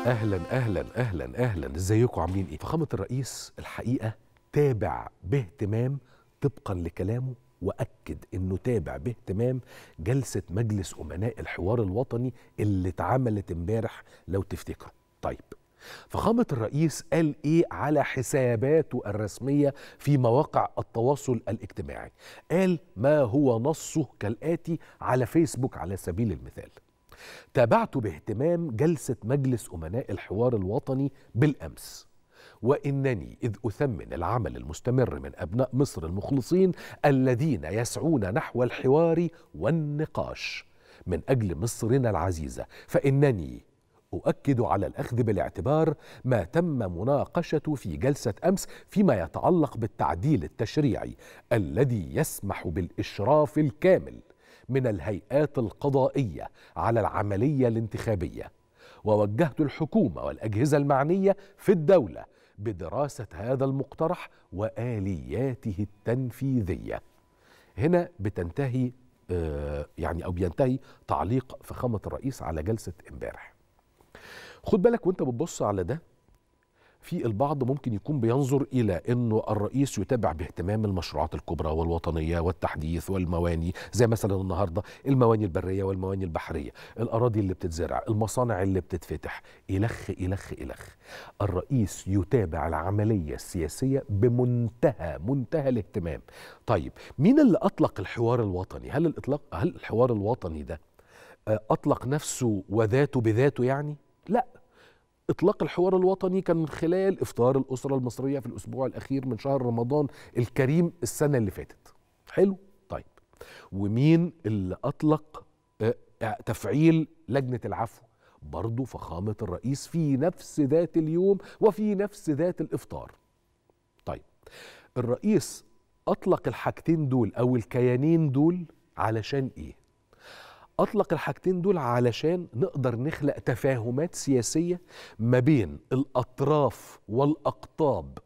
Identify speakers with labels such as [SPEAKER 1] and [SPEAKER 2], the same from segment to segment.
[SPEAKER 1] اهلا اهلا اهلا اهلا ازيكم عاملين ايه فخامه الرئيس الحقيقه تابع باهتمام طبقا لكلامه واكد انه تابع باهتمام جلسه مجلس امناء الحوار الوطني اللي اتعملت امبارح لو تفتكروا طيب فخامة الرئيس قال إيه على حساباته الرسمية في مواقع التواصل الاجتماعي قال ما هو نصه كالآتي على فيسبوك على سبيل المثال تابعت باهتمام جلسة مجلس أمناء الحوار الوطني بالأمس وإنني إذ أثمن العمل المستمر من أبناء مصر المخلصين الذين يسعون نحو الحوار والنقاش من أجل مصرنا العزيزة فإنني أؤكد على الأخذ بالاعتبار ما تم مناقشته في جلسة أمس فيما يتعلق بالتعديل التشريعي الذي يسمح بالإشراف الكامل من الهيئات القضائية على العملية الانتخابية ووجهت الحكومة والأجهزة المعنية في الدولة بدراسة هذا المقترح وآلياته التنفيذية هنا بتنتهي آه يعني أو بينتهي تعليق فخامة الرئيس على جلسة امبارح خد بالك وانت بتبص على ده في البعض ممكن يكون بينظر الى انه الرئيس يتابع باهتمام المشروعات الكبرى والوطنيه والتحديث والمواني زي مثلا النهارده المواني البريه والمواني البحريه، الاراضي اللي بتتزرع، المصانع اللي بتتفتح، الخ الخ الخ. الرئيس يتابع العمليه السياسيه بمنتهى منتهى الاهتمام. طيب مين اللي اطلق الحوار الوطني؟ هل الاطلاق هل الحوار الوطني ده اطلق نفسه وذاته بذاته يعني؟ لا اطلاق الحوار الوطني كان من خلال افطار الاسره المصريه في الاسبوع الاخير من شهر رمضان الكريم السنه اللي فاتت حلو طيب ومين اللي اطلق تفعيل لجنه العفو برضه فخامه الرئيس في نفس ذات اليوم وفي نفس ذات الافطار طيب الرئيس اطلق الحاجتين دول او الكيانين دول علشان ايه اطلق الحاجتين دول علشان نقدر نخلق تفاهمات سياسيه ما بين الاطراف والاقطاب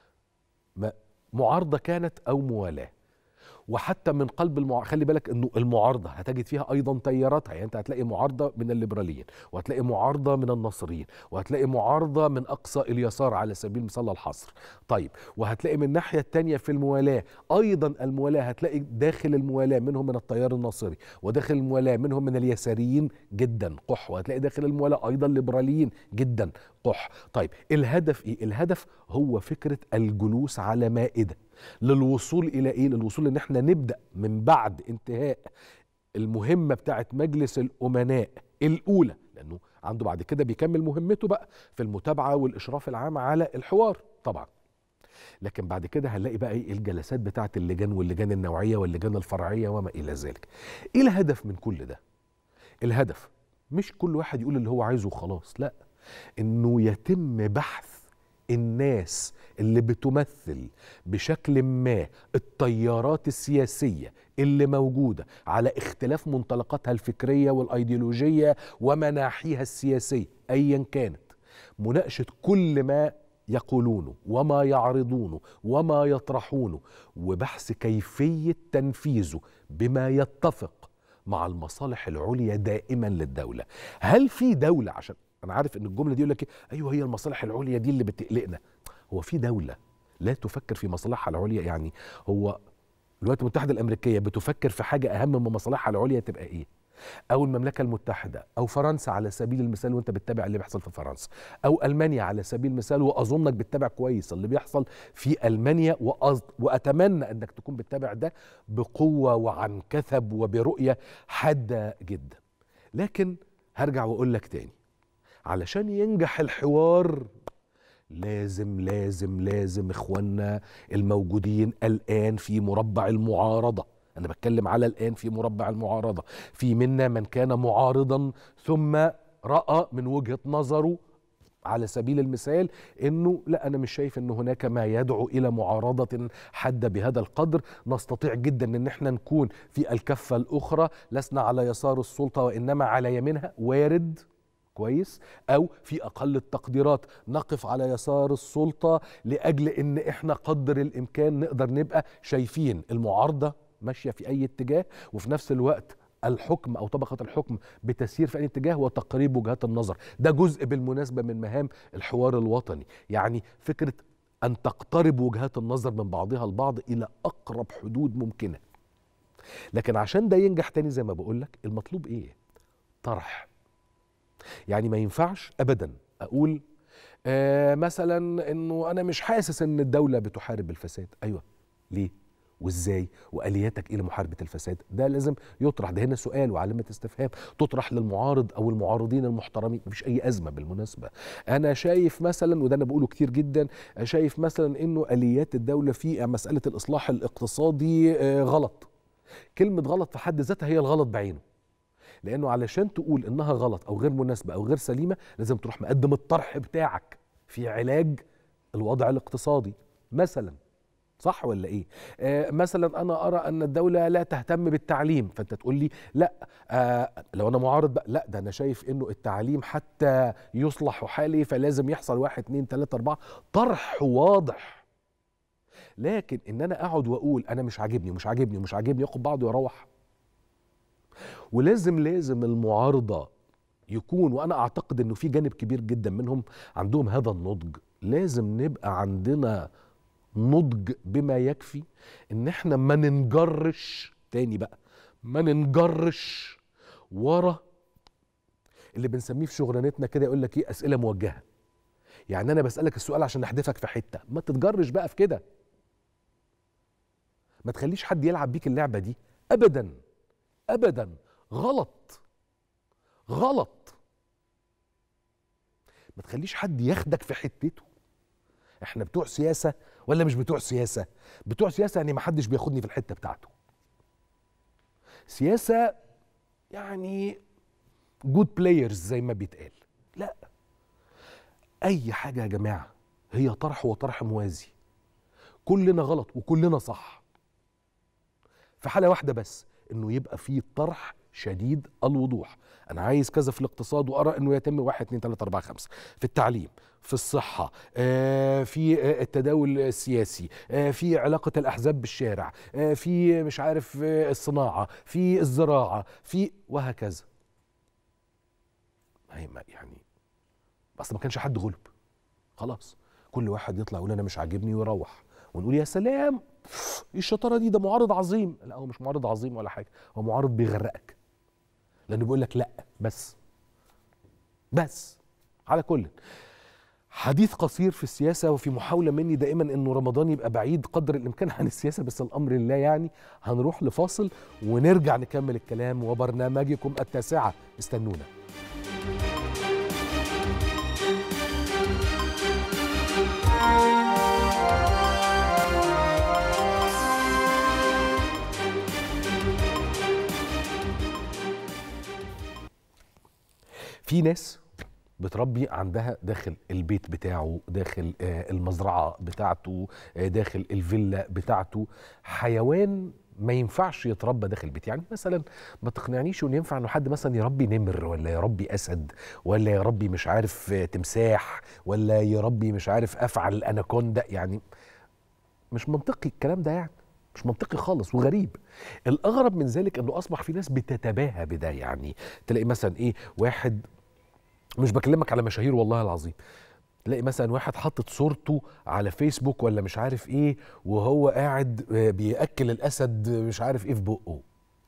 [SPEAKER 1] معارضه كانت او موالاه وحتى من قلب المع... خلي بالك انه المعارضه هتجد فيها ايضا تياراتها يعني انت هتلاقي معارضه من الليبراليين وهتلاقي معارضه من النصريين وهتلاقي معارضه من اقصى اليسار على سبيل المثال الحصر طيب وهتلاقي من الناحيه الثانيه في الموالاه ايضا الموالاه هتلاقي داخل الموالاه منهم من التيار الناصري وداخل الموالاه منهم من اليساريين جدا قح وهتلاقي داخل الموالاه ايضا ليبراليين جدا قح طيب الهدف ايه الهدف هو فكره الجلوس على مائده للوصول الى ايه للوصول ان احنا نبدا من بعد انتهاء المهمه بتاعه مجلس الامناء الاولى لانه عنده بعد كده بيكمل مهمته بقى في المتابعه والاشراف العام على الحوار طبعا لكن بعد كده هنلاقي بقى ايه الجلسات بتاعه اللجان واللجان النوعيه واللجان الفرعيه وما الى ذلك ايه الهدف من كل ده الهدف مش كل واحد يقول اللي هو عايزه وخلاص لا انه يتم بحث الناس اللي بتمثل بشكل ما التيارات السياسيه اللي موجوده على اختلاف منطلقاتها الفكريه والايديولوجيه ومناحيها السياسيه ايا كانت مناقشه كل ما يقولونه وما يعرضونه وما يطرحونه وبحث كيفيه تنفيذه بما يتفق مع المصالح العليا دائما للدوله هل في دوله عشان انا عارف ان الجمله دي يقول لك ايوه هي المصالح العليا دي اللي بتقلقنا هو في دوله لا تفكر في مصالحها العليا يعني هو الولايات المتحده الامريكيه بتفكر في حاجه اهم من مصالحها العليا تبقى ايه او المملكه المتحده او فرنسا على سبيل المثال وانت بتتابع اللي بيحصل في فرنسا او المانيا على سبيل المثال واظنك بتتابع كويس اللي بيحصل في المانيا وأز... واتمنى انك تكون بتتابع ده بقوه وعن كثب وبرؤيه حاده جدا لكن هرجع واقول لك تاني علشان ينجح الحوار لازم لازم لازم اخواننا الموجودين الان في مربع المعارضه انا بتكلم على الان في مربع المعارضه في منا من كان معارضا ثم راى من وجهه نظره على سبيل المثال انه لا انا مش شايف ان هناك ما يدعو الى معارضه حاده بهذا القدر نستطيع جدا ان احنا نكون في الكفه الاخرى لسنا على يسار السلطه وانما على يمينها وارد كويس او في اقل التقديرات نقف على يسار السلطه لاجل ان احنا قدر الامكان نقدر نبقى شايفين المعارضه ماشيه في اي اتجاه وفي نفس الوقت الحكم او طبقه الحكم بتسير في اي اتجاه وتقريب وجهات النظر ده جزء بالمناسبه من مهام الحوار الوطني يعني فكره ان تقترب وجهات النظر من بعضها البعض الى اقرب حدود ممكنه لكن عشان ده ينجح تاني زي ما بقول لك المطلوب ايه طرح يعني ما ينفعش ابدا اقول آه مثلا انه انا مش حاسس ان الدوله بتحارب الفساد ايوه ليه وازاي والياتك ايه لمحاربه الفساد ده لازم يطرح ده هنا سؤال وعلامه استفهام تطرح للمعارض او المعارضين المحترمين مفيش اي ازمه بالمناسبه انا شايف مثلا وده انا بقوله كتير جدا شايف مثلا انه اليات الدوله في مساله الاصلاح الاقتصادي آه غلط كلمه غلط في حد ذاتها هي الغلط بعينه لانه علشان تقول انها غلط او غير مناسبه او غير سليمه لازم تروح مقدم الطرح بتاعك في علاج الوضع الاقتصادي مثلا صح ولا ايه آه مثلا انا ارى ان الدوله لا تهتم بالتعليم فانت تقول لي لا آه لو انا معارض بقى لا ده انا شايف انه التعليم حتى يصلح حالي فلازم يحصل واحد اتنين تلاته اربعه طرح واضح لكن ان انا اقعد واقول انا مش عاجبني مش عاجبني مش عاجبني ياخد بعضه ويروح ولازم لازم المعارضه يكون وانا اعتقد انه في جانب كبير جدا منهم عندهم هذا النضج لازم نبقى عندنا نضج بما يكفي ان احنا ما ننجرش تاني بقى ما ننجرش ورا اللي بنسميه في شغلانتنا كده يقول لك ايه اسئله موجهه يعني انا بسالك السؤال عشان احدفك في حته ما تتجرش بقى في كده ما تخليش حد يلعب بيك اللعبه دي ابدا ابدا غلط غلط ما تخليش حد ياخدك في حتته احنا بتوع سياسه ولا مش بتوع سياسه بتوع سياسه يعني ما حدش بياخدني في الحته بتاعته سياسه يعني جود بلايرز زي ما بيتقال لا اي حاجه يا جماعه هي طرح وطرح موازي كلنا غلط وكلنا صح في حاله واحده بس انه يبقى في طرح شديد الوضوح انا عايز كذا في الاقتصاد وارى انه يتم واحد اتنين تلاته اربعه خمسه في التعليم في الصحه آه في آه التداول السياسي آه في علاقه الاحزاب بالشارع آه في مش عارف آه الصناعه في الزراعه في وهكذا ما يعني بس ما كانش حد غلب خلاص كل واحد يطلع يقول انا مش عاجبني ويروح ونقول يا سلام ايه الشطاره دي ده معارض عظيم لا هو مش معارض عظيم ولا حاجه هو معارض بيغرقك لانه بيقول لك لا بس بس على كل حديث قصير في السياسة وفي محاولة مني دائما انه رمضان يبقى بعيد قدر الامكان عن السياسة بس الامر لله يعني هنروح لفاصل ونرجع نكمل الكلام وبرنامجكم التاسعة استنونا في ناس بتربي عندها داخل البيت بتاعه داخل المزرعة بتاعته داخل الفيلا بتاعته حيوان ما ينفعش يتربى داخل البيت يعني مثلا ما تقنعنيش انه ينفع انه حد مثلا يربي نمر ولا يربي اسد ولا يربي مش عارف تمساح ولا يربي مش عارف افعل اناكوندا يعني مش منطقي الكلام ده يعني مش منطقي خالص وغريب الاغرب من ذلك انه اصبح في ناس بتتباهى بده يعني تلاقي مثلا ايه واحد مش بكلمك على مشاهير والله العظيم تلاقي مثلا واحد حاطط صورته على فيسبوك ولا مش عارف ايه وهو قاعد بياكل الاسد مش عارف ايه في بقه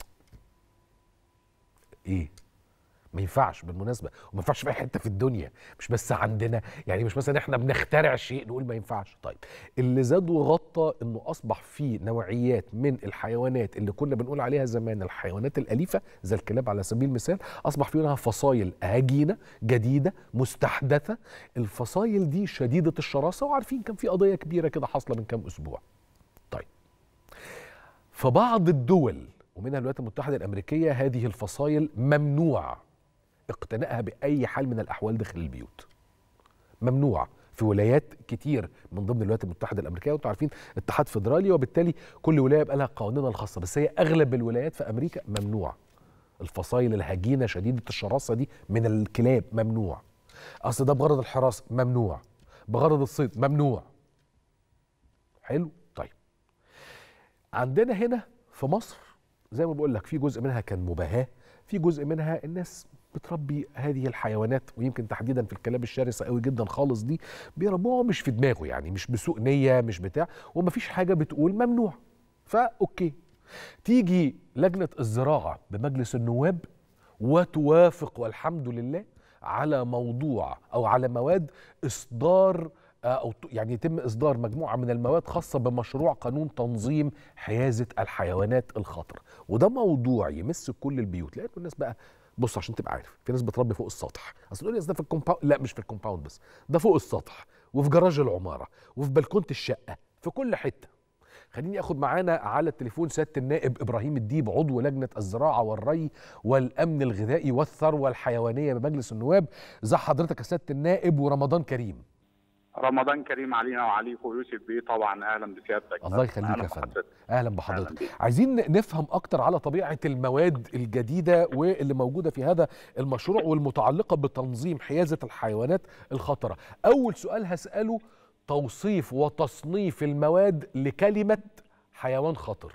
[SPEAKER 1] ايه ما ينفعش بالمناسبه وما ينفعش في اي حته في الدنيا مش بس عندنا يعني مش مثلا احنا بنخترع شيء نقول ما ينفعش طيب اللي زاد وغطى انه اصبح في نوعيات من الحيوانات اللي كنا بنقول عليها زمان الحيوانات الاليفه زي الكلاب على سبيل المثال اصبح في منها فصائل هجينه جديده مستحدثه الفصائل دي شديده الشراسه وعارفين كان في قضيه كبيره كده حاصله من كام اسبوع طيب فبعض الدول ومنها الولايات المتحده الامريكيه هذه الفصائل ممنوع اقتنائها باي حال من الاحوال داخل البيوت ممنوع في ولايات كتير من ضمن الولايات المتحده الامريكيه وانتم عارفين اتحاد فيدرالي وبالتالي كل ولايه يبقى لها قوانينها الخاصه بس هي اغلب الولايات في امريكا ممنوع الفصائل الهجينه شديده الشراسه دي من الكلاب ممنوع اصل ده بغرض الحراسه ممنوع بغرض الصيد ممنوع حلو طيب عندنا هنا في مصر زي ما بقول لك في جزء منها كان مباهاه في جزء منها الناس بتربي هذه الحيوانات ويمكن تحديدا في الكلاب الشرسه قوي جدا خالص دي بيربوها مش في دماغه يعني مش بسوء نيه مش بتاع ومفيش حاجه بتقول ممنوع فاوكي تيجي لجنه الزراعه بمجلس النواب وتوافق والحمد لله على موضوع او على مواد اصدار او يعني يتم اصدار مجموعه من المواد خاصه بمشروع قانون تنظيم حيازه الحيوانات الخطره وده موضوع يمس كل البيوت لان الناس بقى بص عشان تبقى عارف في ناس بتربي فوق السطح اصل تقول لي ده في الكومباوند لا مش في الكومباوند بس ده فوق السطح وفي جراج العماره وفي بلكونه الشقه في كل حته خليني اخد معانا على التليفون سياده النائب ابراهيم الديب عضو لجنه الزراعه والري والامن الغذائي والثروه الحيوانيه بمجلس النواب ازي حضرتك يا سياده النائب ورمضان كريم
[SPEAKER 2] رمضان كريم علينا وعليكم ويوسف بيه طبعا اهلا بسيادتك
[SPEAKER 1] الله يخليك يا فندم اهلا بحضرتك عايزين نفهم اكتر على طبيعه المواد الجديده واللي موجوده في هذا المشروع والمتعلقه بتنظيم حيازه الحيوانات الخطره اول سؤال هساله توصيف وتصنيف المواد لكلمه حيوان خطر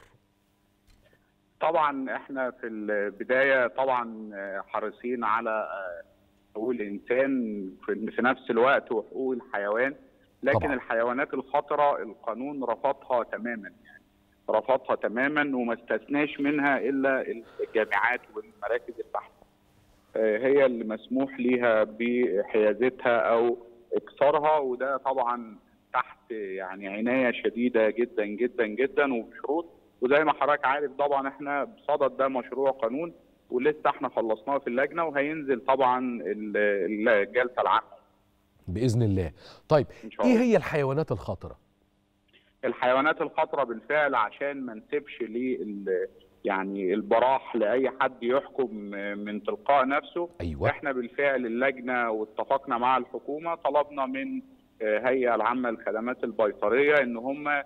[SPEAKER 2] طبعا احنا في البدايه طبعا حريصين على حقوق الانسان في نفس الوقت وحقوق الحيوان لكن طبعا. الحيوانات الخطره القانون رفضها تماما يعني رفضها تماما وما استثناش منها الا الجامعات والمراكز البحث هي اللي مسموح ليها بحيازتها او اكسارها وده طبعا تحت يعني عنايه شديده جدا جدا جدا وبشروط وزي ما حضرتك عارف طبعا احنا بصدد ده مشروع قانون ولسه احنا خلصناه في اللجنه وهينزل طبعا الجلسه العامه
[SPEAKER 1] باذن الله طيب ايه هي الحيوانات الخطره
[SPEAKER 2] الحيوانات الخطره بالفعل عشان ما نسيبش لل يعني البراح لاي حد يحكم من تلقاء نفسه
[SPEAKER 1] أيوة.
[SPEAKER 2] احنا بالفعل اللجنه واتفقنا مع الحكومه طلبنا من هيئه العامه للخدمات البيطريه ان هم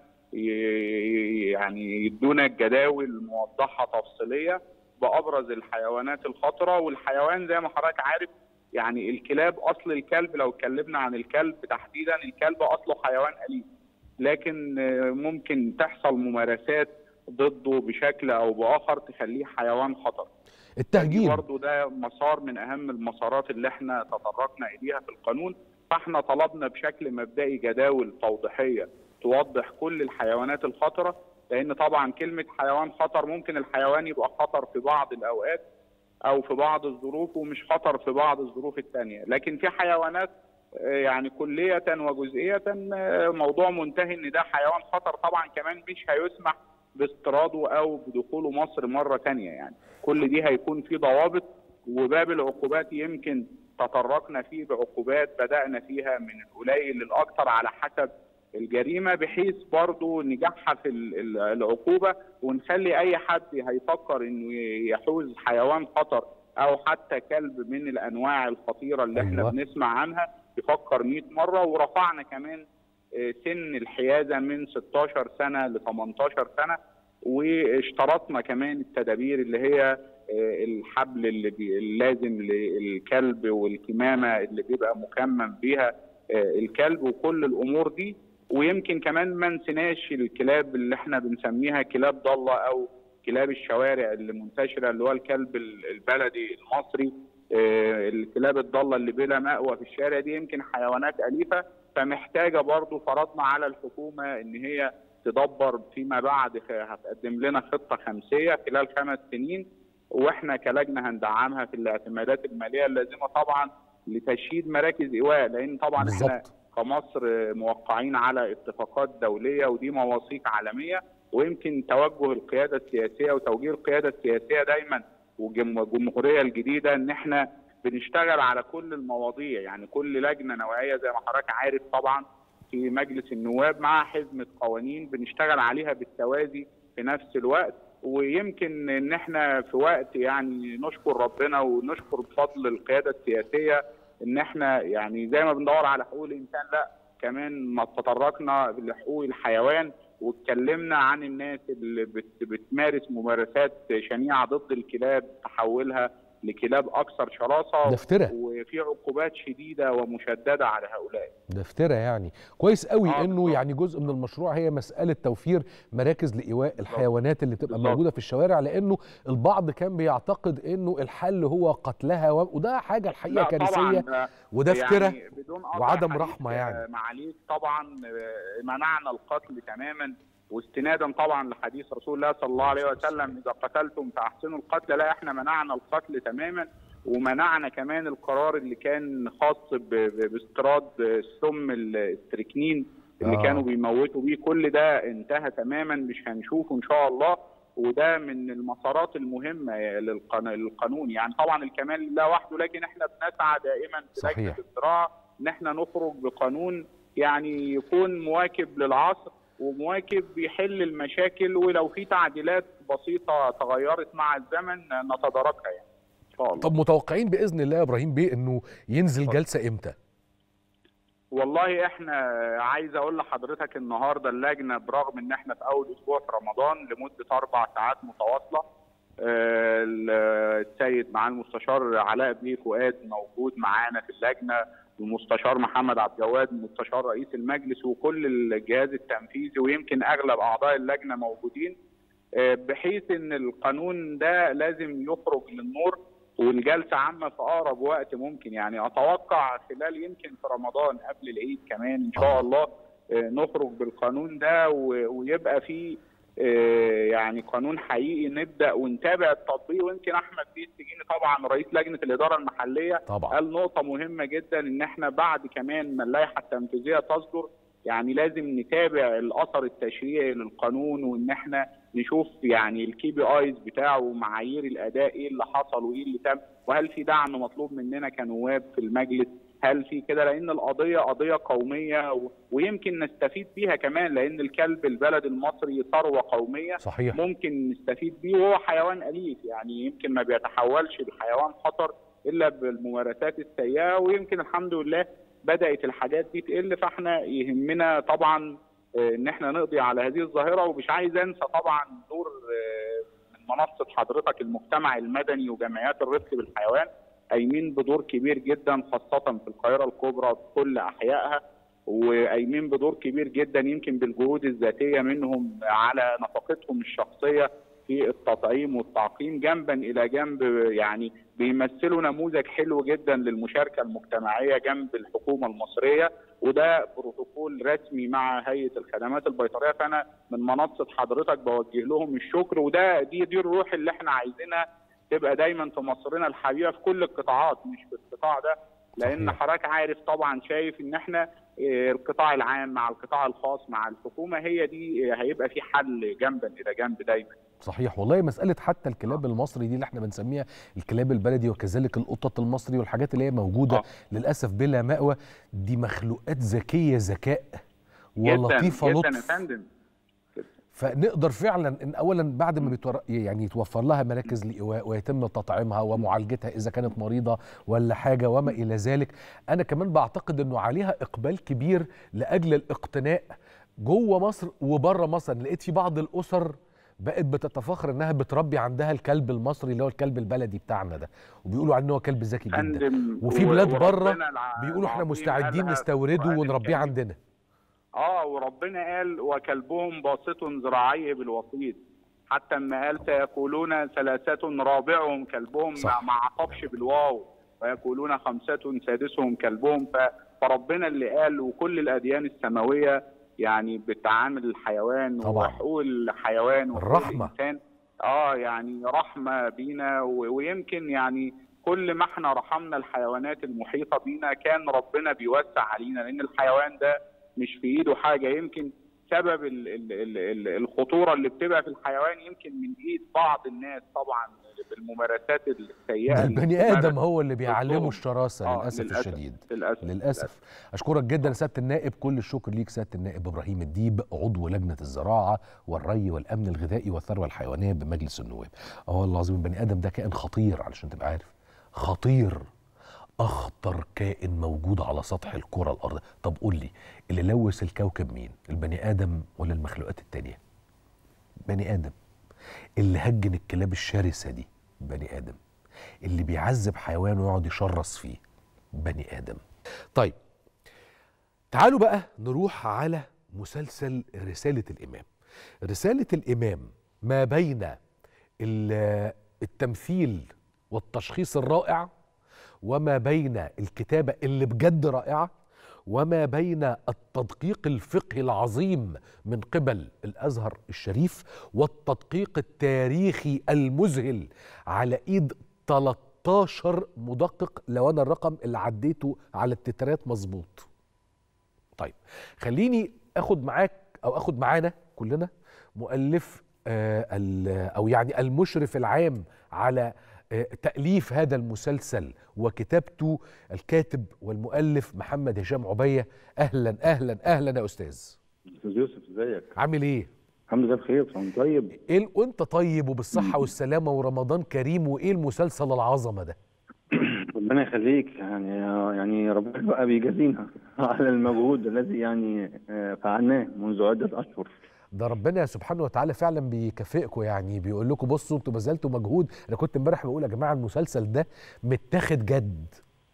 [SPEAKER 2] يعني يدونا الجداول موضحه تفصيليه بابرز الحيوانات الخطره والحيوان زي ما حضرتك عارف يعني الكلاب اصل الكلب لو اتكلمنا عن الكلب تحديدا الكلب اصله حيوان اليف لكن ممكن تحصل ممارسات ضده بشكل او باخر تخليه حيوان خطر
[SPEAKER 1] التهجين
[SPEAKER 2] برضه ده مسار من اهم المسارات اللي احنا تطرقنا اليها في القانون فاحنا طلبنا بشكل مبدئي جداول توضيحيه توضح كل الحيوانات الخطره لان طبعا كلمه حيوان خطر ممكن الحيوان يبقى خطر في بعض الاوقات او في بعض الظروف ومش خطر في بعض الظروف الثانيه لكن في حيوانات يعني كليه وجزئيه موضوع منتهي ان ده حيوان خطر طبعا كمان مش هيسمح باستيراده او بدخوله مصر مره ثانيه يعني كل دي هيكون في ضوابط وباب العقوبات يمكن تطرقنا فيه بعقوبات بدانا فيها من القليل للاكثر على حسب الجريمه بحيث برضه نجحها في العقوبه ونخلي اي حد هيفكر انه يحوز حيوان خطر او حتى كلب من الانواع الخطيره اللي أيوة. احنا بنسمع عنها يفكر 100 مره ورفعنا كمان سن الحيازه من 16 سنه ل 18 سنه واشترطنا كمان التدابير اللي هي الحبل اللي اللازم للكلب والكمامه اللي بيبقى مكمم بيها الكلب وكل الامور دي ويمكن كمان ما نسيناش الكلاب اللي احنا بنسميها كلاب ضاله او كلاب الشوارع اللي منتشره اللي هو الكلب البلدي المصري الكلاب الضاله اللي بلا مأوى في الشارع دي يمكن حيوانات اليفه فمحتاجه برضه فرضنا على الحكومه ان هي تدبر فيما بعد هتقدم لنا خطه خمسيه خلال خمس سنين واحنا كلجنه هندعمها في الاعتمادات الماليه اللازمه طبعا لتشييد مراكز ايواء لان طبعا بالزبط. احنا كمصر موقعين على اتفاقات دوليه ودي مواثيق عالميه ويمكن توجه القياده السياسيه وتوجيه القياده السياسيه دايما والجمهوريه الجديده ان احنا بنشتغل على كل المواضيع يعني كل لجنه نوعيه زي ما حضرتك عارف طبعا في مجلس النواب مع حزمه قوانين بنشتغل عليها بالتوازي في نفس الوقت ويمكن ان احنا في وقت يعني نشكر ربنا ونشكر بفضل القياده السياسيه ان احنا يعني زي ما بندور على حقوق الانسان لا كمان ما تطرقنا لحقوق الحيوان واتكلمنا عن الناس اللي بت بتمارس ممارسات شنيعه ضد الكلاب تحولها لكلاب اكثر شراسه
[SPEAKER 1] ده افتراء.
[SPEAKER 2] وفي عقوبات شديده ومشدده على هؤلاء
[SPEAKER 1] ده افتراء يعني كويس قوي
[SPEAKER 2] آه،
[SPEAKER 1] انه
[SPEAKER 2] بالظبط.
[SPEAKER 1] يعني جزء من المشروع هي مساله توفير مراكز لايواء الحيوانات اللي تبقى
[SPEAKER 2] بالظبط.
[SPEAKER 1] موجوده في الشوارع لانه البعض كان بيعتقد انه الحل هو قتلها و- وده حاجه الحقيقه
[SPEAKER 2] لا طبعا
[SPEAKER 1] كارثيه
[SPEAKER 2] ده
[SPEAKER 1] وده افتراء
[SPEAKER 2] يعني بدون قطع
[SPEAKER 1] وعدم
[SPEAKER 2] حديث،
[SPEAKER 1] رحمة يعني.
[SPEAKER 2] آه، معاليك طبعا آه، منعنا القتل تماما واستنادا طبعا لحديث رسول الله صلى الله عليه وسلم اذا قتلتم فاحسنوا القتل لا احنا منعنا القتل تماما ومنعنا كمان القرار اللي كان خاص ب- ب- باستيراد السم الاستريكنين اللي
[SPEAKER 1] آه.
[SPEAKER 2] آه. كانوا بيموتوا بيه كل ده انتهى تماما مش هنشوفه ان شاء الله وده من المسارات المهمه للقان- للقانون يعني طبعا الكمال لله وحده لكن احنا بنسعى دائما في
[SPEAKER 1] صحيح.
[SPEAKER 2] لجنه الزراعه ان احنا نخرج بقانون يعني يكون مواكب للعصر ومواكب يحل المشاكل ولو في تعديلات بسيطه تغيرت مع الزمن نتداركها يعني ان شاء الله
[SPEAKER 1] طب متوقعين باذن الله يا ابراهيم بيه انه ينزل
[SPEAKER 2] اتفضل.
[SPEAKER 1] جلسه امتى
[SPEAKER 2] والله احنا عايز اقول لحضرتك النهارده اللجنه برغم ان احنا في اول اسبوع في رمضان لمده اربع ساعات متواصله آه، السيد مع المستشار علاء بيه فؤاد موجود معانا في اللجنه المستشار محمد عبد الجواد مستشار رئيس المجلس وكل الجهاز التنفيذي ويمكن اغلب اعضاء اللجنه موجودين آه، بحيث ان القانون ده لازم يخرج للنور والجلسه عامه في اقرب وقت ممكن يعني اتوقع خلال يمكن في رمضان قبل العيد كمان ان شاء الله آه، نخرج بالقانون ده و- ويبقى فيه آه، يعني قانون حقيقي نبدا ونتابع التطبيق ويمكن احمد بيه السجيني طبعا رئيس لجنه الاداره المحليه
[SPEAKER 1] طبعا
[SPEAKER 2] قال نقطة مهمة جدا إن إحنا بعد كمان ما اللائحة التنفيذية تصدر يعني لازم نتابع الأثر التشريعي للقانون وإن إحنا نشوف يعني الكي بي ايز بتاعه ومعايير الأداء إيه اللي حصل وإيه اللي تم وهل في دعم مطلوب مننا كنواب في المجلس هل في كده لأن القضية قضية قومية و- ويمكن نستفيد بيها كمان لأن الكلب البلد المصري ثروة قومية
[SPEAKER 1] صحيح
[SPEAKER 2] ممكن نستفيد بيه وهو حيوان أليف يعني يمكن ما بيتحولش لحيوان خطر إلا بالممارسات السيئة ويمكن الحمد لله بدأت الحاجات دي تقل فاحنا يهمنا طبعا آه، ان احنا نقضي على هذه الظاهرة ومش عايز انسى طبعا دور آه، من منصة حضرتك المجتمع المدني وجمعيات الرفق بالحيوان قايمين بدور كبير جدا خاصة في القاهرة الكبرى بكل أحيائها وقايمين بدور كبير جدا يمكن بالجهود الذاتية منهم على نفقتهم الشخصية في التطعيم والتعقيم جنبا إلى جنب يعني بيمثلوا نموذج حلو جدا للمشاركة المجتمعية جنب الحكومة المصرية وده بروتوكول رسمي مع هيئة الخدمات البيطرية فأنا من منصة حضرتك بوجه لهم الشكر وده دي دي الروح اللي احنا عايزينها تبقى دايما في مصرنا الحبيبة في كل القطاعات مش في القطاع ده لان
[SPEAKER 1] صحيح.
[SPEAKER 2] حضرتك عارف طبعا شايف ان احنا آه، القطاع العام مع القطاع الخاص مع الحكومه هي دي آه، هيبقى في حل جنبا الى جنب دايما
[SPEAKER 1] صحيح والله مسألة حتى الكلاب المصري دي اللي احنا بنسميها الكلاب البلدي وكذلك القطط المصري والحاجات اللي هي موجودة
[SPEAKER 2] آه.
[SPEAKER 1] للأسف بلا مأوى دي مخلوقات ذكية ذكاء
[SPEAKER 2] جدا
[SPEAKER 1] ولطيفة
[SPEAKER 2] جدا يا
[SPEAKER 1] لطف
[SPEAKER 2] فندم
[SPEAKER 1] فنقدر فعلا ان اولا بعد ما بيتور... يعني يتوفر لها مراكز لايواء ويتم تطعيمها ومعالجتها اذا كانت مريضه ولا حاجه وما الى ذلك انا كمان بعتقد انه عليها اقبال كبير لاجل الاقتناء جوه مصر وبره مصر أنا لقيت في بعض الاسر بقت بتتفاخر انها بتربي عندها الكلب المصري اللي هو الكلب البلدي بتاعنا ده وبيقولوا عنه هو كلب ذكي جدا
[SPEAKER 2] فندم
[SPEAKER 1] وفي
[SPEAKER 2] و-
[SPEAKER 1] بلاد
[SPEAKER 2] وربنا
[SPEAKER 1] بره
[SPEAKER 2] الع-
[SPEAKER 1] بيقولوا احنا
[SPEAKER 2] العظيم
[SPEAKER 1] مستعدين
[SPEAKER 2] قالها في
[SPEAKER 1] نستورده
[SPEAKER 2] القرآن
[SPEAKER 1] ونربيه
[SPEAKER 2] الكريم.
[SPEAKER 1] عندنا
[SPEAKER 2] اه وربنا قال وكلبهم باسط ذراعيه بالوسيط حتى اما قال سيقولون ثلاثة رابعهم كلبهم
[SPEAKER 1] صح.
[SPEAKER 2] ما ما عطفش بالواو ويقولون خمسة سادسهم كلبهم ف- فربنا اللي قال وكل الأديان السماوية يعني بتعامل الحيوان
[SPEAKER 1] طبعا.
[SPEAKER 2] وحقوق الحيوان وحقوق
[SPEAKER 1] الرحمة.
[SPEAKER 2] الإنسان اه يعني رحمة بينا و- ويمكن يعني كل ما احنا رحمنا الحيوانات المحيطة بينا كان ربنا بيوسع علينا لأن الحيوان ده مش في ايده حاجه يمكن سبب ال ال ال ال الخطوره اللي بتبقى في الحيوان يمكن من ايد بعض الناس طبعا بالممارسات السيئه
[SPEAKER 1] ده
[SPEAKER 2] اللي
[SPEAKER 1] البني
[SPEAKER 2] بتمارس
[SPEAKER 1] ادم هو اللي بيعلمه
[SPEAKER 2] ضدهم.
[SPEAKER 1] الشراسه
[SPEAKER 2] آه،
[SPEAKER 1] للاسف
[SPEAKER 2] للأسف.
[SPEAKER 1] الشديد
[SPEAKER 2] للاسف
[SPEAKER 1] للاسف اشكرك جدا يا سياده النائب كل الشكر ليك سياده النائب ابراهيم الديب عضو لجنه الزراعه والري والامن الغذائي والثروه الحيوانيه بمجلس النواب اه والله العظيم البني ادم ده كائن خطير علشان تبقى عارف خطير اخطر كائن موجود على سطح الكره الارضيه طب قول لي اللي لوث الكوكب مين البني ادم ولا المخلوقات التانية بني ادم اللي هجن الكلاب الشرسه دي بني ادم اللي بيعذب حيوان ويقعد يشرس فيه بني ادم طيب تعالوا بقى نروح على مسلسل رساله الامام رساله الامام ما بين ال- التمثيل والتشخيص الرائع وما بين الكتابه اللي بجد رائعه وما بين التدقيق الفقهي العظيم من قبل الازهر الشريف والتدقيق التاريخي المذهل على ايد 13 مدقق لو انا الرقم اللي عديته على التترات مظبوط طيب خليني اخد معاك او اخد معانا كلنا مؤلف آه ال- او يعني المشرف العام على آه تاليف هذا المسلسل وكتابته الكاتب والمؤلف محمد هشام عبيه اهلا اهلا اهلا يا استاذ
[SPEAKER 3] استاذ يوسف ازيك؟
[SPEAKER 1] عامل ايه
[SPEAKER 3] الحمد لله بخير طبعا طيب
[SPEAKER 1] ايه ال- وانت طيب وبالصحه والسلامه ورمضان كريم وايه المسلسل العظمه ده
[SPEAKER 3] ربنا يخليك يعني يعني ربنا بقى بيجازينا على المجهود الذي يعني آه، فعلناه منذ عده اشهر
[SPEAKER 1] ده ربنا سبحانه وتعالى فعلا بيكافئكم يعني بيقول لكم بصوا انتوا بذلتوا مجهود انا كنت امبارح بقول يا جماعه المسلسل ده متاخد جد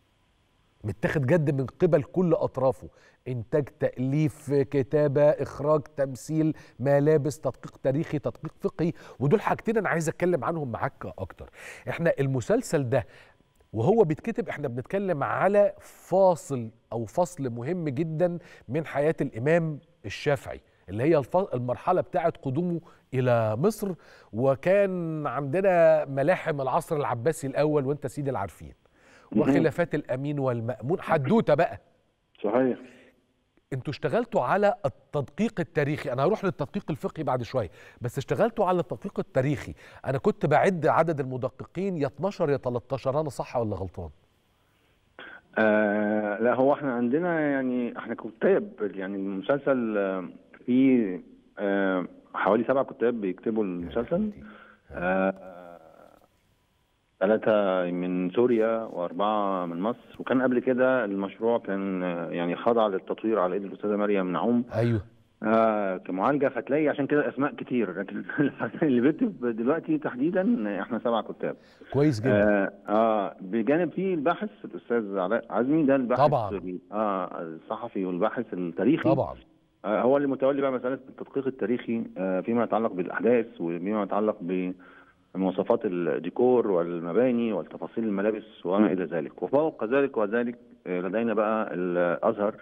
[SPEAKER 1] متاخد جد من قبل كل اطرافه انتاج تاليف كتابه اخراج تمثيل ملابس تدقيق تاريخي تدقيق فقهي ودول حاجتين انا عايز اتكلم عنهم معاك اكتر احنا المسلسل ده وهو بيتكتب احنا بنتكلم على فاصل او فصل مهم جدا من حياه الامام الشافعي اللي هي الف- المرحله بتاعه قدومه الى مصر وكان عندنا ملاحم العصر العباسي الاول وانت سيدي العارفين وخلافات الامين والمامون حدوته بقى
[SPEAKER 3] صحيح
[SPEAKER 1] انتوا اشتغلتوا على التدقيق التاريخي انا هروح للتدقيق الفقهي بعد شويه بس اشتغلتوا على التدقيق التاريخي انا كنت بعد عدد المدققين يا 12 يا 13 انا صح ولا غلطان
[SPEAKER 3] آه لا هو احنا عندنا يعني احنا كتاب يعني المسلسل آه، فيه آه حوالي سبع كتاب بيكتبوا المسلسل آه ثلاثة من سوريا وأربعة من مصر وكان قبل كده المشروع كان آه، يعني خضع للتطوير على إيد الأستاذة مريم نعوم
[SPEAKER 1] ايوه
[SPEAKER 3] آه كمعالجه فتلاقي عشان كده اسماء كتير لكن اللي بيكتب دلوقتي تحديدا احنا سبع كتاب
[SPEAKER 1] كويس جدا
[SPEAKER 3] آه, اه بجانب فيه الباحث الاستاذ علاء عزمي ده الباحث
[SPEAKER 1] طبعاً.
[SPEAKER 3] اه الصحفي والباحث التاريخي
[SPEAKER 1] طبعا
[SPEAKER 3] آه هو اللي متولي بقى مساله التدقيق التاريخي آه فيما يتعلق بالاحداث وفيما يتعلق بمواصفات الديكور والمباني والتفاصيل الملابس وما الى ذلك وفوق ذلك وذلك آه لدينا بقى الازهر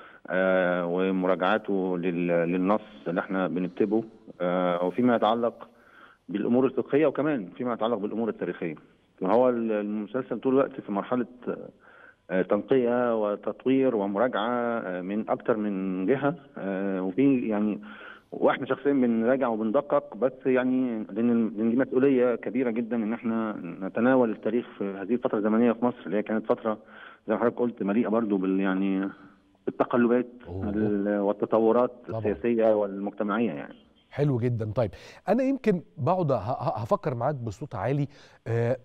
[SPEAKER 3] آه، ومراجعاته لل- للنص اللي احنا بنكتبه آه، وفيما يتعلق بالامور الفقهيه وكمان فيما يتعلق بالامور التاريخيه فهو ال- المسلسل طول الوقت في مرحله آه، تنقيه وتطوير ومراجعه آه، من اكتر من جهه آه، وفي يعني واحنا شخصيا بنراجع وبندقق بس يعني لان لأن دي مسؤوليه كبيره جدا ان احنا نتناول التاريخ في هذه الفتره الزمنيه في مصر اللي هي كانت فتره زي ما حضرتك قلت مليئه برضو بال يعني بالتقلبات
[SPEAKER 1] أوه.
[SPEAKER 3] ال- والتطورات
[SPEAKER 1] طبعاً.
[SPEAKER 3] السياسيه والمجتمعيه يعني
[SPEAKER 1] حلو جدا طيب انا يمكن بقعد ه- ه- هفكر معاك بصوت عالي آه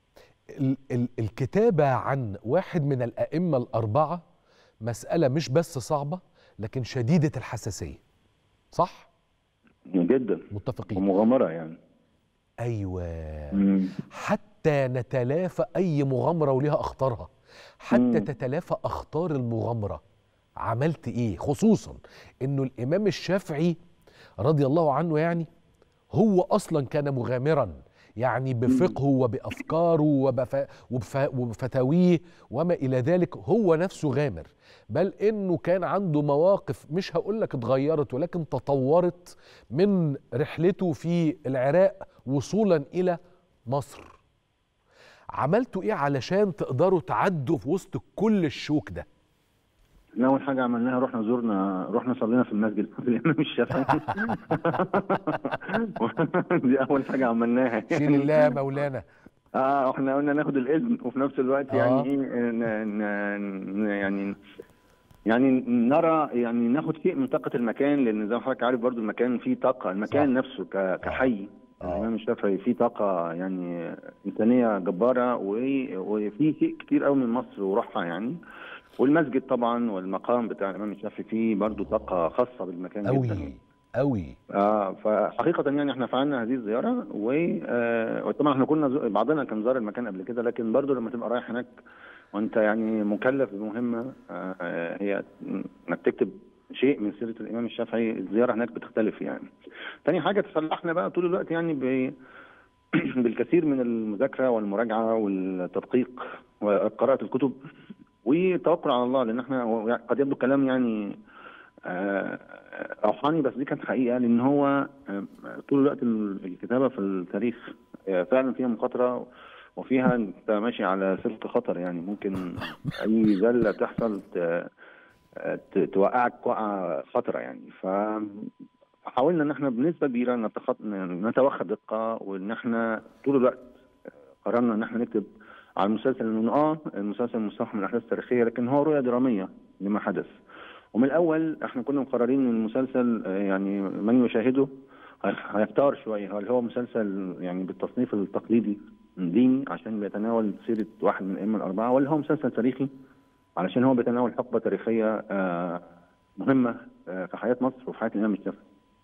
[SPEAKER 1] ال- ال- الكتابه عن واحد من الائمه الاربعه مساله مش بس صعبه لكن شديده الحساسيه صح
[SPEAKER 3] جدا
[SPEAKER 1] متفقين
[SPEAKER 3] ومغامره يعني
[SPEAKER 1] ايوه
[SPEAKER 3] مم.
[SPEAKER 1] حتى نتلافى اي مغامره وليها اخطارها حتى
[SPEAKER 3] مم.
[SPEAKER 1] تتلافى اخطار المغامره عملت ايه خصوصا انه الامام الشافعي رضي الله عنه يعني هو اصلا كان مغامرا يعني بفقهه وبافكاره وبف... وبف... وبفتاويه وما الى ذلك هو نفسه غامر بل انه كان عنده مواقف مش هقول لك اتغيرت ولكن تطورت من رحلته في العراق وصولا الى مصر عملتوا ايه علشان تقدروا تعدوا في وسط كل الشوك ده
[SPEAKER 3] احنا اول حاجه عملناها رحنا زرنا رحنا صلينا في المسجد في الامام الشافعي دي اول حاجه عملناها
[SPEAKER 1] شيل الله يا مولانا
[SPEAKER 3] اه احنا قلنا ناخد الاذن وفي نفس الوقت
[SPEAKER 1] آه.
[SPEAKER 3] يعني ايه ن- ن- ن- يعني يعني نرى يعني ناخد شيء من طاقه المكان لان زي ما حضرتك عارف برضو المكان فيه طاقه المكان
[SPEAKER 1] صح.
[SPEAKER 3] نفسه ك- كحي
[SPEAKER 1] آه.
[SPEAKER 3] الامام الشافعي فيه طاقه يعني انسانيه جباره و- وفي شيء كتير قوي من مصر وروحها يعني والمسجد طبعا والمقام بتاع الامام الشافعي فيه برضو طاقه خاصه بالمكان
[SPEAKER 1] قوي
[SPEAKER 3] جدا يعني.
[SPEAKER 1] قوي
[SPEAKER 3] آه فحقيقة يعني احنا فعلنا هذه الزيارة و آه وطبعا احنا كنا زو- بعضنا كان زار المكان قبل كده لكن برضو لما تبقى رايح هناك وانت يعني مكلف بمهمة آه آه، هي انك تكتب شيء من سيرة الإمام الشافعي الزيارة هناك بتختلف يعني. تاني حاجة تسلحنا بقى طول الوقت يعني ب بالكثير من المذاكرة والمراجعة والتدقيق وقراءة الكتب والتوكل على الله لأن احنا هو قد يبدو كلام يعني آه، روحاني بس دي كانت حقيقة لأن هو آه، طول الوقت ال- الكتابة في التاريخ آه، فعلا فيها مخاطرة وفيها أنت ماشي على سلك خطر يعني ممكن أي زلة تحصل ت- ت- توقعك وقعة خطرة يعني ف حاولنا ان احنا بنسبه كبيره نتخط... نتوخى دقه وان احنا طول الوقت قررنا ان احنا نكتب على المسلسل انه اه المسلسل مستوحى من الاحداث التاريخيه لكن هو رؤيه دراميه لما حدث ومن الاول احنا كنا مقررين ان المسلسل آه، يعني من يشاهده هي- هيختار شويه هل هو مسلسل يعني بالتصنيف التقليدي ديني عشان بيتناول سيره واحد من الائمه الاربعه ولا هو مسلسل تاريخي علشان هو بيتناول حقبه تاريخيه آه، مهمه آه، في حياه مصر وفي حياه الامام الشافعي.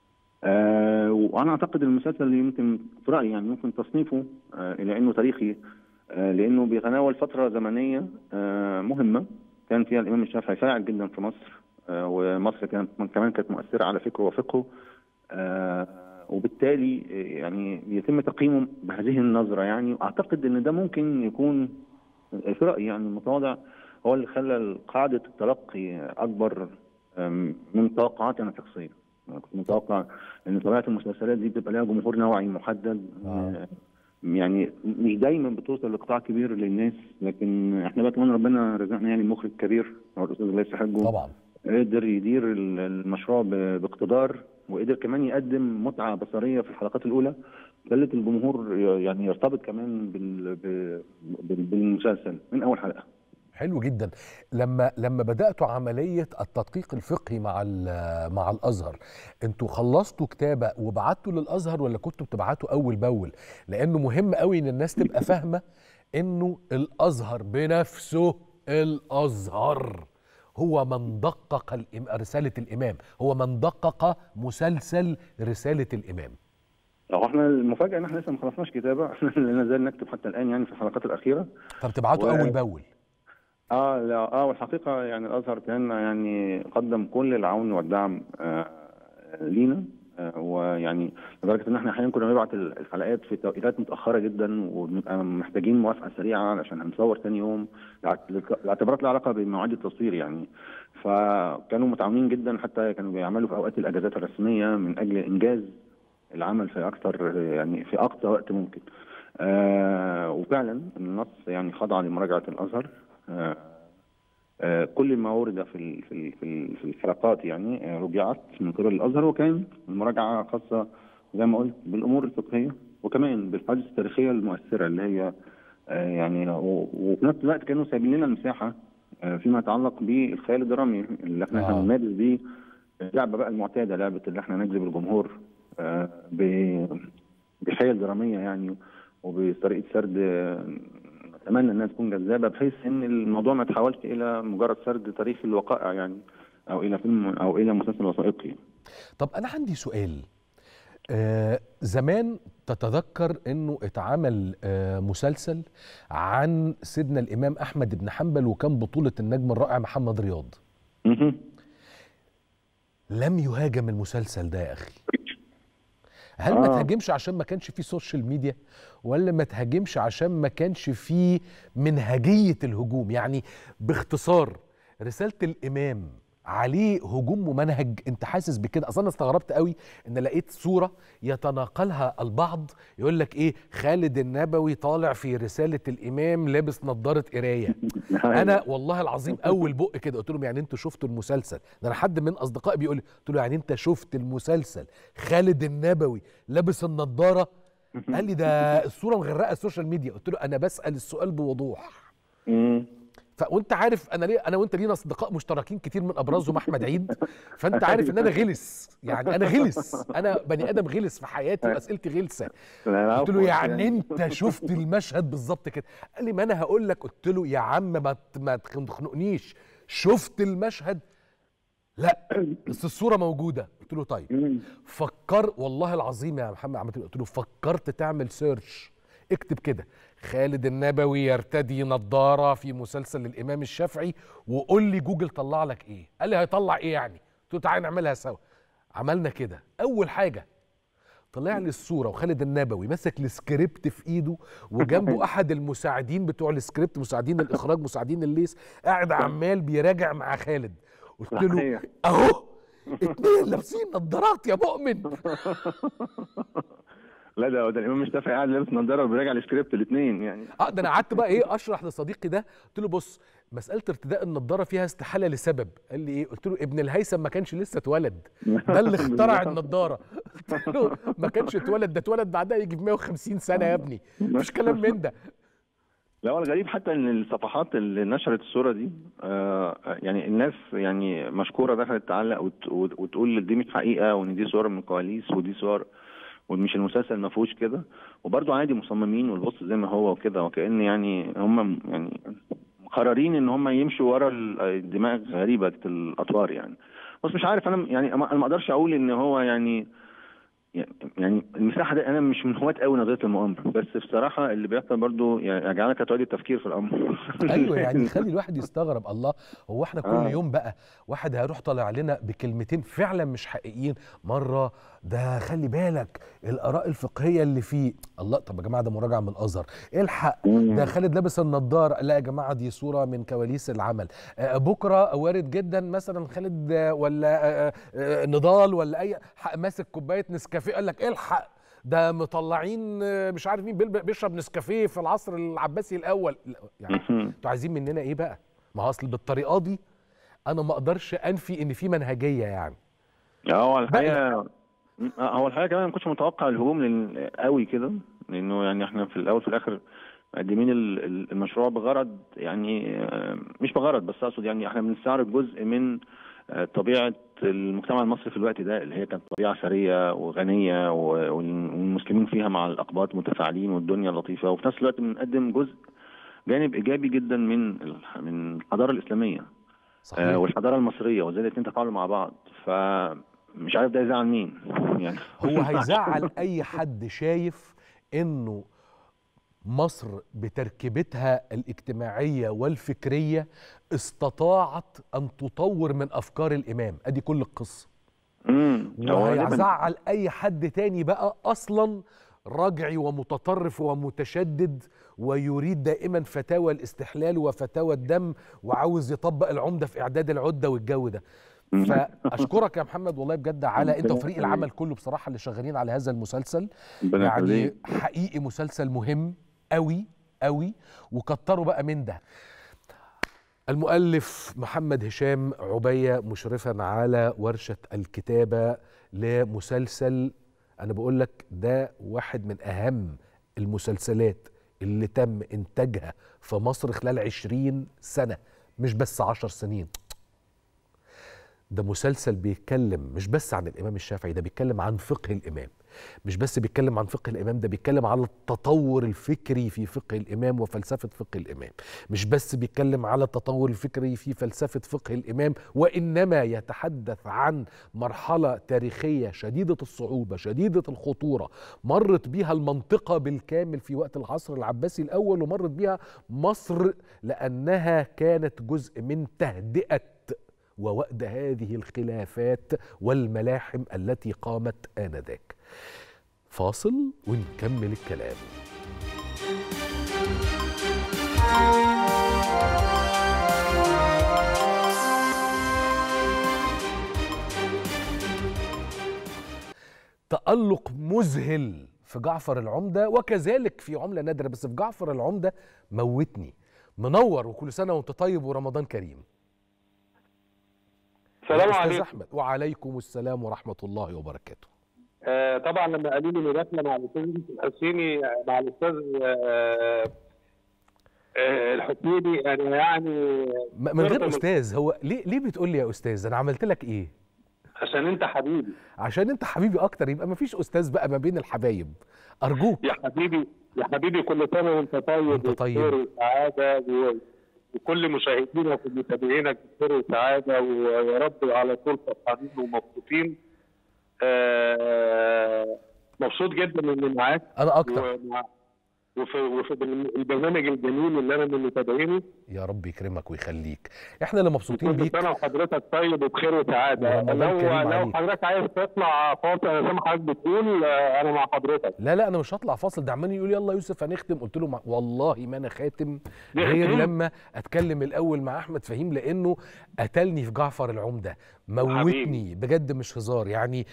[SPEAKER 3] آه وانا اعتقد المسلسل اللي يمكن في رايي يعني ممكن تصنيفه آه الى انه تاريخي آه لانه بيتناول فتره زمنيه آه مهمه كان فيها الامام الشافعي فاعل جدا في مصر آه ومصر كانت كمان كانت مؤثره على فكره وفقهه آه وبالتالي آه، يعني يتم تقييمه بهذه النظره يعني واعتقد ان ده ممكن يكون في رايي يعني المتواضع هو اللي خلى قاعده التلقي اكبر آم، من توقعاتي انا شخصيا أنا كنت متوقع ان طبيعه المسلسلات دي بتبقى لها جمهور نوعي محدد
[SPEAKER 1] آه.
[SPEAKER 3] آه، يعني مش دايما بتوصل لقطاع كبير للناس لكن احنا بقى كمان ربنا رزقنا يعني مخرج كبير هو الاستاذ الله يسحقه
[SPEAKER 1] طبعا
[SPEAKER 3] قدر يدير ال- المشروع ب- باقتدار وقدر كمان يقدم متعه بصريه في الحلقات الاولى خلت الجمهور ي- يعني يرتبط كمان بال- ب- بال- بالمسلسل من اول حلقه
[SPEAKER 1] حلو جدا لما لما بداتوا عمليه التدقيق الفقهي مع ال- مع الازهر انتوا خلصتوا كتابه وبعتوا للازهر ولا كنتوا بتبعتوا اول باول لانه مهم قوي ان الناس تبقى فاهمه انه الازهر بنفسه الازهر هو من دقق الإم- رساله الامام هو من دقق مسلسل رساله الامام
[SPEAKER 3] هو احنا المفاجاه ان احنا لسه ما خلصناش كتابه احنا لا نزال نكتب حتى الان يعني في الحلقات الاخيره
[SPEAKER 1] فبتبعتوا
[SPEAKER 3] و-
[SPEAKER 1] اول باول
[SPEAKER 3] اه لا اه والحقيقه يعني الازهر كان يعني قدم كل العون والدعم آه لينا آه ويعني لدرجه ان احنا احيانا كنا بنبعت الحلقات في توقيتات متاخره جدا وبنبقى محتاجين موافقه سريعه علشان هنصور ثاني يوم لاعت- لاعتبارات لها علاقه بمواعيد التصوير يعني فكانوا متعاونين جدا حتى كانوا بيعملوا في اوقات الاجازات الرسميه من اجل انجاز العمل في اكثر يعني في اقصى وقت ممكن. آه وفعلا النص يعني خضع لمراجعه الازهر آه آه كل ما ورد في ال- في ال- في ال- في الحلقات يعني آه رجعت من قبل الازهر وكان المراجعه خاصه زي ما قلت بالامور الفقهيه وكمان بالحوادث التاريخيه المؤثره اللي هي آه يعني و- وفي نفس الوقت كانوا سايبين لنا المساحه آه فيما يتعلق بالخيال الدرامي اللي احنا
[SPEAKER 1] آه.
[SPEAKER 3] هنمارس بيه اللعبه بقى المعتاده لعبه اللي احنا نجذب الجمهور آه ب- بحيل دراميه يعني وبطريقه سرد آه، نتمنى انها تكون جذابه بحيث ان الموضوع ما يتحولش الى مجرد سرد تاريخي الوقائع يعني او الى فيلم او الى مسلسل وثائقي
[SPEAKER 1] طب انا عندي سؤال آه زمان تتذكر انه اتعمل آه مسلسل عن سيدنا الامام احمد بن حنبل وكان بطولة النجم الرائع محمد رياض
[SPEAKER 3] مهم.
[SPEAKER 1] لم يهاجم المسلسل ده يا اخي هل ما
[SPEAKER 3] آه.
[SPEAKER 1] تهاجمش عشان ما كانش فيه سوشيال ميديا ولا ما تهاجمش عشان ما كانش فيه منهجية الهجوم يعني باختصار رسالة الإمام عليه هجوم ممنهج انت حاسس بكده اصلا أنا استغربت قوي ان لقيت صوره يتناقلها البعض يقول لك ايه خالد النبوي طالع في رساله الامام لابس نظاره قرايه انا والله العظيم اول بق كده قلت لهم يعني انتوا شفتوا المسلسل ده انا حد من اصدقائي بيقول لي قلت له يعني انت شفت المسلسل خالد النبوي لابس النضاره قال لي ده الصوره مغرقه السوشيال ميديا قلت له انا بسال السؤال بوضوح
[SPEAKER 3] مم.
[SPEAKER 1] ف وانت عارف انا ليه انا وانت لينا اصدقاء مشتركين كتير من ابرزهم احمد عيد فانت عارف ان انا غلس يعني انا غلس انا بني ادم غلس في حياتي واسئلتي غلسه
[SPEAKER 3] لا،
[SPEAKER 1] قلت له
[SPEAKER 3] عفواً
[SPEAKER 1] يعني انت شفت المشهد بالظبط كده قال لي ما انا هقول لك قلت له يا عم ما ت- ما تخنقنيش شفت المشهد لا بس الصوره موجوده قلت له طيب
[SPEAKER 3] مم.
[SPEAKER 1] فكر والله العظيم يا محمد عملت قلت له فكرت تعمل سيرش اكتب كده خالد النبوي يرتدي نظاره في مسلسل الامام الشافعي وقول لي جوجل طلع لك ايه قال لي هيطلع ايه يعني قلت له تعالى نعملها سوا عملنا كده اول حاجه طلع لي الصوره وخالد النبوي ماسك السكريبت في ايده وجنبه احد المساعدين بتوع السكريبت مساعدين الاخراج مساعدين الليس قاعد عمال بيراجع مع خالد قلت له
[SPEAKER 3] صحيح.
[SPEAKER 1] اهو اتنين لابسين نظارات يا مؤمن
[SPEAKER 3] لا ده ده الامام الشافعي قاعد لابس نظاره وبيراجع السكريبت الاثنين يعني
[SPEAKER 1] اه ده انا قعدت بقى ايه اشرح لصديقي ده قلت له بص مساله ارتداء النضاره فيها استحاله لسبب قال لي ايه قلت له ابن الهيثم ما كانش لسه اتولد ده اللي اخترع النضاره قلت له ما كانش اتولد ده اتولد بعدها يجي ب 150 سنه يا ابني مفيش كلام من ده
[SPEAKER 3] لا هو الغريب حتى ان الصفحات اللي نشرت الصوره دي آه يعني الناس يعني مشكوره دخلت تعلق وت- وت- وتقول دي مش حقيقه وان دي صور من كواليس ودي صور ومش المسلسل ما فيهوش كده وبرده عادي مصممين والبص زي ما هو وكده وكأن يعني هم يعني مقررين ان هم يمشوا ورا ال- الدماغ غريبه الاطوار يعني بس مش عارف انا يعني انا ما اقدرش اقول ان هو يعني يعني المساحه دي انا مش من هواة قوي نظريه المؤامره بس بصراحه اللي بيحصل برضو يعني يجعلك تعيد التفكير في الامر
[SPEAKER 1] ايوه يعني يخلي الواحد يستغرب الله هو احنا كل
[SPEAKER 3] آه.
[SPEAKER 1] يوم بقى واحد هيروح طالع لنا بكلمتين فعلا مش حقيقيين مره ده خلي بالك الاراء الفقهيه اللي فيه الله طب يا جماعه ده مراجعه من الازهر الحق ده خالد لابس النضاره لا يا جماعه دي صوره من كواليس العمل آه، بكره وارد جدا مثلا خالد آه، ولا آه، آه، نضال ولا اي حق ماسك كوبايه نسكافيه قال لك الحق ده مطلعين آه، مش عارف مين بيلب- بيشرب نسكافيه في العصر العباسي الاول لا، يعني انتوا عايزين مننا ايه بقى ما هو اصل بالطريقه دي انا ما اقدرش انفي ان في منهجيه يعني
[SPEAKER 3] هو الحقيقه هو الحقيقه كمان ما كنتش متوقع الهجوم لل- قوي كده لانه يعني احنا في الاول في الاخر مقدمين ال- ال- المشروع بغرض يعني آه، مش بغرض بس اقصد يعني احنا بنستعرض جزء من آه، طبيعه المجتمع المصري في الوقت ده اللي هي كانت طبيعه ثريه وغنيه و- والمسلمين فيها مع الاقباط متفاعلين والدنيا لطيفه وفي نفس الوقت بنقدم جزء جانب ايجابي جدا من ال- من الحضاره الاسلاميه آه،
[SPEAKER 1] صحيح
[SPEAKER 3] والحضاره المصريه وازاي الاثنين تفاعلوا مع بعض فمش عارف ده يزعل مين يعني
[SPEAKER 1] هو هيزعل اي حد شايف انه مصر بتركيبتها الاجتماعيه والفكريه استطاعت ان تطور من افكار الامام ادي كل القصه
[SPEAKER 3] امم هو دايماً-
[SPEAKER 1] وهيزعل اي حد تاني بقى اصلا رجعي ومتطرف ومتشدد ويريد دائما فتاوى الاستحلال وفتاوى الدم وعاوز يطبق العمده في اعداد العده والجو ده فاشكرك يا محمد والله بجد على انت وفريق العمل كله بصراحه اللي شغالين على هذا المسلسل
[SPEAKER 3] ربنا
[SPEAKER 1] يعني
[SPEAKER 3] يخليك.
[SPEAKER 1] حقيقي مسلسل مهم قوي قوي وكتروا بقى من ده المؤلف محمد هشام عبية مشرفا على ورشة الكتابة لمسلسل أنا بقول لك ده واحد من أهم المسلسلات اللي تم إنتاجها في مصر خلال عشرين سنة مش بس عشر سنين ده مسلسل بيتكلم مش بس عن الإمام الشافعي ده بيتكلم عن فقه الإمام مش بس بيتكلم عن فقه الإمام ده بيتكلم على التطور الفكري في فقه الإمام وفلسفة فقه الإمام مش بس بيتكلم على التطور الفكري في فلسفة فقه الإمام وإنما يتحدث عن مرحلة تاريخية شديدة الصعوبة شديدة الخطورة مرت بها المنطقة بالكامل في وقت العصر العباسي الأول ومرت بها مصر لأنها كانت جزء من تهدئة ووأد هذه الخلافات والملاحم التي قامت آنذاك فاصل ونكمل الكلام تألق مذهل في جعفر العمدة وكذلك في عملة نادرة بس في جعفر العمدة موتني منور وكل سنة وانت طيب ورمضان كريم
[SPEAKER 4] السلام
[SPEAKER 1] أستاذ
[SPEAKER 4] عليكم
[SPEAKER 1] أحمد وعليكم السلام ورحمة الله وبركاته
[SPEAKER 4] آه طبعا لما قالوا لي مداخله مع الاستاذ يوسف الحسيني آه، مع الاستاذ آه آه الحسيني انا يعني
[SPEAKER 1] م- من غير
[SPEAKER 4] برضه
[SPEAKER 1] أستاذ هو ليه ليه بتقول لي يا أستاذ أنا عملت لك إيه
[SPEAKER 4] عشان انت حبيبي
[SPEAKER 1] عشان أنت حبيبي أكتر يبقى مفيش أستاذ بقى ما بين الحبايب أرجوك
[SPEAKER 4] يا حبيبي يا حبيبي كل سنه وانت طيب
[SPEAKER 1] وأنت طيب.
[SPEAKER 4] وبخير وسعاده و... وكل مشاهدينك ومتابعينك بخير وسعاده ويا رب على طول فرحانين ومبسوطين آه، مبسوط جدا اني معاك
[SPEAKER 1] انا اكتر
[SPEAKER 4] ومع وفي وفي البرنامج الجميل اللي انا من متابعينه
[SPEAKER 1] يا رب يكرمك ويخليك احنا اللي مبسوطين
[SPEAKER 4] كل
[SPEAKER 1] بيك
[SPEAKER 4] سنه وحضرتك طيب وبخير وسعاده
[SPEAKER 1] ورمضان
[SPEAKER 4] لو
[SPEAKER 1] كريم
[SPEAKER 4] لو
[SPEAKER 1] عليك.
[SPEAKER 4] حضرتك عايز تطلع فاصل يا سامح حضرتك بتقول آه، انا مع حضرتك
[SPEAKER 1] لا لا انا مش هطلع فاصل ده عمال يقول يلا يوسف هنختم قلت له مع... والله ما انا خاتم غير
[SPEAKER 4] نختم؟
[SPEAKER 1] لما اتكلم الاول مع احمد فهيم لانه قتلني في جعفر العمده موتني
[SPEAKER 4] حبيبي.
[SPEAKER 1] بجد مش هزار يعني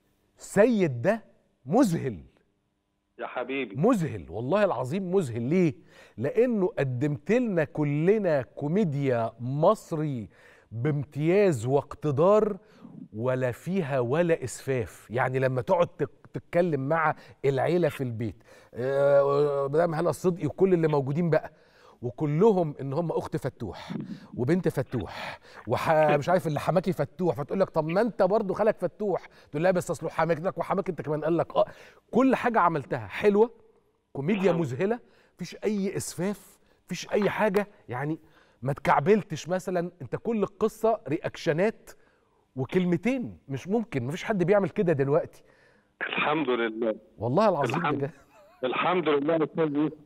[SPEAKER 1] سيد ده مذهل
[SPEAKER 4] يا حبيبي
[SPEAKER 1] مذهل والله العظيم مذهل ليه لانه قدمت لنا كلنا كوميديا مصري بامتياز واقتدار ولا فيها ولا اسفاف يعني لما تقعد تك- تتكلم مع العيله في البيت آه، مدام هنا الصدقي وكل اللي موجودين بقى وكلهم ان هم اخت فتوح وبنت فتوح ومش عارف اللي حماكي فتوح فتقول لك طب ما انت برضه خالك فتوح تقول لها بس اصله حماكتك وحماك انت كمان قال لك اه كل حاجه عملتها حلوه كوميديا مذهله مفيش اي اسفاف مفيش اي حاجه يعني ما تكعبلتش مثلا انت كل القصه رياكشنات وكلمتين مش ممكن مفيش حد بيعمل كده دلوقتي
[SPEAKER 4] الحمد لله
[SPEAKER 1] والله العظيم
[SPEAKER 4] الحمد
[SPEAKER 1] بجد
[SPEAKER 4] الحمد لله يا استاذ يوسف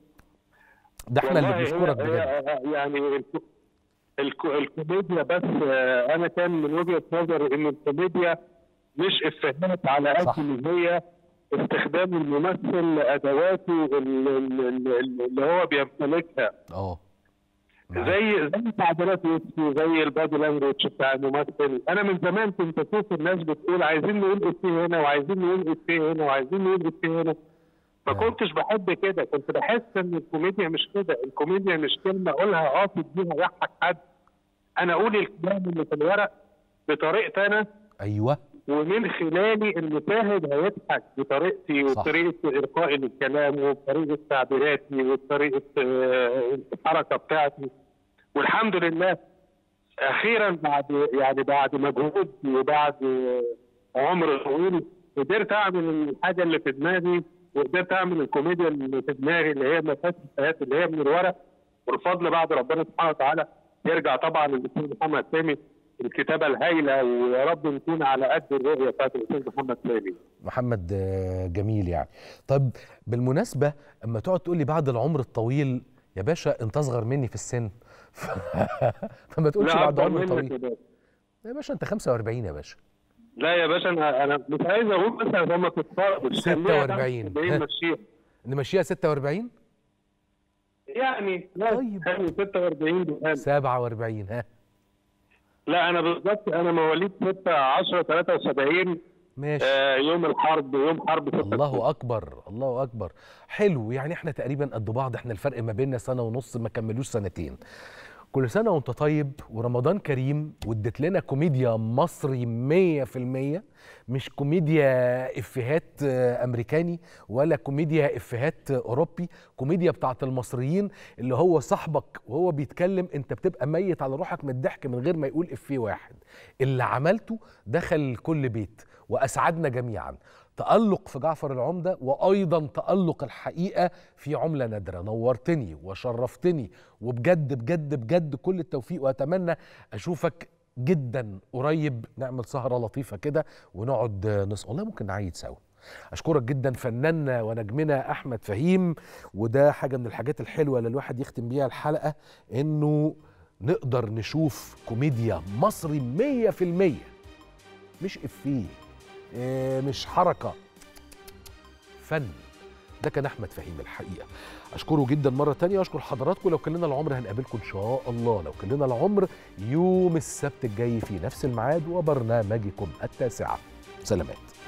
[SPEAKER 1] ده احنا اللي
[SPEAKER 4] والله هي-
[SPEAKER 1] بنشكرك بجد
[SPEAKER 4] هي- يعني الكو- الكو- الكوميديا بس آه، انا كان من وجهه نظري ان الكوميديا مش افيهات على
[SPEAKER 1] صح.
[SPEAKER 4] قد ما هي استخدام الممثل لادواته ال- ال- ال- اللي هو بيمتلكها
[SPEAKER 1] اه معاك.
[SPEAKER 4] زي زي تعبيرات وشه زي البادي لانجوج بتاع الممثل انا من زمان كنت اشوف الناس بتقول عايزين نقول افيه هنا وعايزين نقول افيه هنا وعايزين نقول افيه هنا ما
[SPEAKER 1] نعم.
[SPEAKER 4] كنتش بحب كده كنت بحس ان الكوميديا مش كده الكوميديا مش كلمه اقولها اه تديها يضحك حد انا اقول الكلام اللي في الورق بطريقتي انا
[SPEAKER 1] ايوه
[SPEAKER 4] ومن خلالي المشاهد هيضحك بطريقتي
[SPEAKER 1] صح.
[SPEAKER 4] وبطريقه القائي للكلام وبطريقه تعبيراتي وبطريقه آه، الحركه بتاعتي والحمد لله اخيرا بعد يعني بعد مجهود وبعد آه، عمر طويل قدرت اعمل الحاجه اللي في دماغي وقدرت اعمل الكوميديا اللي في دماغي اللي هي ما فيهاش إفيهات، اللي هي من الورق والفضل بعد ربنا سبحانه وتعالى يرجع طبعا للاستاذ محمد سامي الكتابه الهايله ويا رب نكون على قد الرؤيه بتاعت الاستاذ محمد سامي
[SPEAKER 1] محمد آه، جميل يعني طب بالمناسبة اما تقعد تقول لي بعد العمر الطويل يا باشا انت اصغر مني في السن فما تقولش
[SPEAKER 4] لا
[SPEAKER 1] بعد
[SPEAKER 4] أكبر
[SPEAKER 1] عمر
[SPEAKER 4] منك
[SPEAKER 1] طويل
[SPEAKER 4] يا باشا.
[SPEAKER 1] يا باشا انت 45 يا باشا
[SPEAKER 4] لا يا باشا انا انا مش عايز اقول بس عشان ما تتفرجش
[SPEAKER 1] 46.
[SPEAKER 4] ماشيين
[SPEAKER 1] نمشيها 46
[SPEAKER 4] يعني لا
[SPEAKER 1] طيب.
[SPEAKER 4] حلو 46 بالهنا.
[SPEAKER 1] 47 ها
[SPEAKER 4] لا انا بالظبط انا مواليد 6 10 73
[SPEAKER 1] ماشي
[SPEAKER 4] آه يوم الحرب يوم حرب 6
[SPEAKER 1] الله اكبر الله اكبر حلو يعني احنا تقريبا قد بعض احنا الفرق ما بيننا سنه ونص ما كملوش سنتين كل سنه وانت طيب ورمضان كريم واديت لنا كوميديا مصري 100% مش كوميديا افيهات آه، امريكاني ولا كوميديا افيهات آه، اوروبي كوميديا بتاعت المصريين اللي هو صاحبك وهو بيتكلم انت بتبقى ميت على روحك من الضحك من غير ما يقول افيه واحد اللي عملته دخل كل بيت واسعدنا جميعا تألق في جعفر العمدة وأيضا تألق الحقيقة في عملة نادرة نورتني وشرفتني وبجد بجد بجد كل التوفيق وأتمنى أشوفك جدا قريب نعمل سهرة لطيفة كده ونقعد نص والله ممكن نعيد سوا أشكرك جدا فناننا ونجمنا أحمد فهيم وده حاجة من الحاجات الحلوة اللي الواحد يختم بيها الحلقة إنه نقدر نشوف كوميديا مصري مية في المية مش إفيه إيه، مش حركة فن ده كان أحمد فهيم الحقيقة أشكره جدا مرة تانية أشكر حضراتكم لو كان لنا العمر هنقابلكم إن شاء الله لو كان لنا العمر يوم السبت الجاي في نفس الميعاد وبرنامجكم التاسعة سلامات